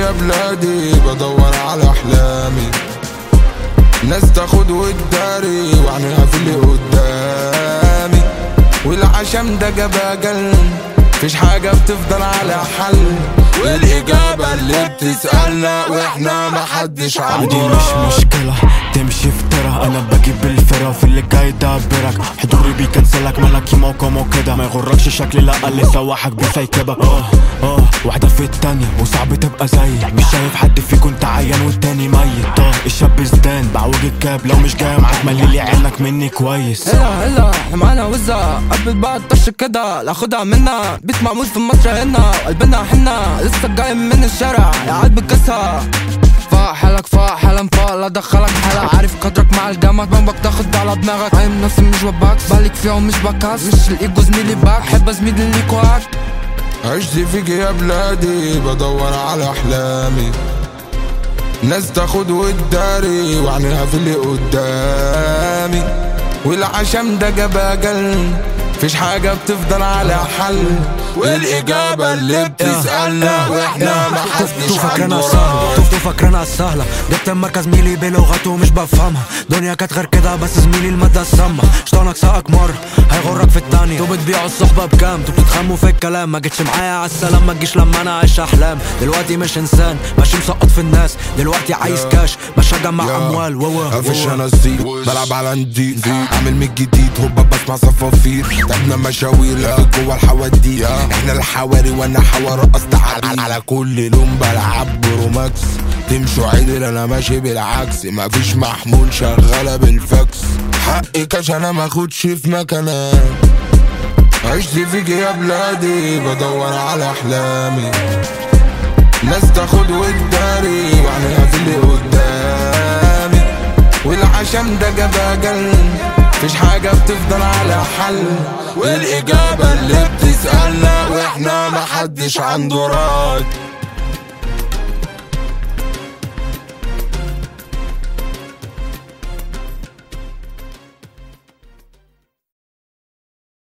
يا بلادي بدور على احلامي ناس تاخد وتداري وعنيها في اللي قدامي والعشم ده جاب اجل مفيش حاجة بتفضل على حل والإجابة اللي بتسألنا وإحنا محدش دي عنده مش مشكلة تمشي في ترى انا بجيب الفرا في اللي جاي دبرك حضوري بيكنسلك ملكي موقع كده ما يغركش شكلي لا اللي سوحك بيسيكبك اه اه واحدة في التانية وصعب تبقى زيي مش شايف حد فيكم تعيان والتاني ميت اه الشاب زدان بعوج الكاب لو مش جاي معاك مليلي عينك مني كويس هلا هلا احنا معانا وزة قبل بعض طش كده لاخدها منا بيت معمول في مصر هنا قلبنا حنا لسه جاي من الشارع يا عاد بكسها فاق حالك فاق حالا فاق لا دخلك حالة عارف قدرك مع الجامعة بمبك تاخد على دماغك فاهم نفسي مش بباكس بالك فيها ومش بكاس مش الايجو زميلي باك حب زميلي ليك وعك عشت فيك يا بلادي بدور على احلامي ناس تاخد وتداري وعنيها في اللي قدامي والعشم ده جاب اجل مفيش حاجة بتفضل على حل والإجابة اللي بتسألنا وإحنا محدش تو فاكرنا عنده سهلة رأي. تو تو فاكرنا سهلة جبت المركز ميلي بلغته مش بفهمها دنيا كانت غير كده بس زميلي المادة السامة شطانك ساقك مرة هيغرك في التانية تو بتبيعوا الصحبة بكام تو بتتخموا في الكلام ما جيتش معايا عالسلام ما تجيش لما انا عايش احلام دلوقتي مش انسان ماشي مسقط في الناس دلوقتي عايز كاش مش هجمع يا. اموال ووا مفيش ووا. انا ستيل بلعب على نديد عامل من جديد هوبا بسمع صفافير تعبنا مشاوير لقيت جوا الحواديت احنا الحواري وانا حوار قصد على, على كل لون بلعب بروماكس تمشوا عدل انا ماشي بالعكس مفيش محمول شغالة بالفاكس حقي كاش انا ماخدش في مكانها عشت فيك يا بلادي بدور على احلامي ناس تاخد وتداري وعنيها في اللي قدامي والعشم ده جاب اجل مفيش حاجة بتفضل على حل والإجابة اللي بتسألنا وإحنا محدش عنده رد